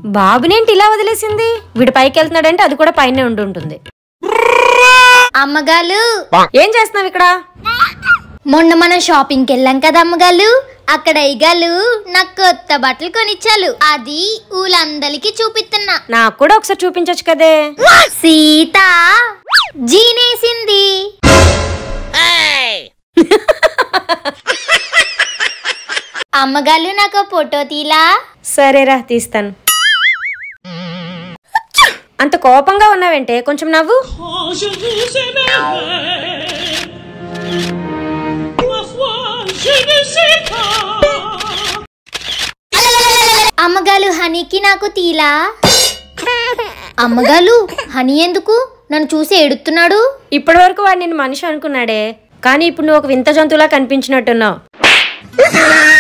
బాబునేంటి ఇలా వదిలేసింది వీడు పైకి వెళ్తున్నాడంటే అది కూడా పైనే ఉండి ఉంటుంది అమ్మగాలు ఏం చేస్తున్నావు ఇక్కడ మొన్న మనం షాపింగ్కి వెళ్ళాం కదా అమ్మగాలు అక్కడ అయ్యగాలు నాకు కొత్త బట్టలు కొనిచ్చాలు అది ఊళ్ళందరికి చూపిస్తున్నా నాకు కూడా ఒకసారి చూపించొచ్చు కదే సీత జీనేసింది అమ్మగారు నాకు ఫోటో తీలా సరేరా తీస్తాను అంత కోపంగా ఉన్నావంటే కొంచెం నవ్వు Oh, je vous aimerai. Ma foi, je ne sais pas. అమ్మగారు హనీకి నాకు తీలా అమ్మగారు హనీ ఎందుకు నన్ను చూసి ఏడుతున్నాడు ఇప్పటి వరకు వాడు నిన్ను మనిషి అనుకున్నాడే కానీ ఇప్పుడు నువ్వు ఒక వింత జంతువులా కనిపించినట్టున్నావు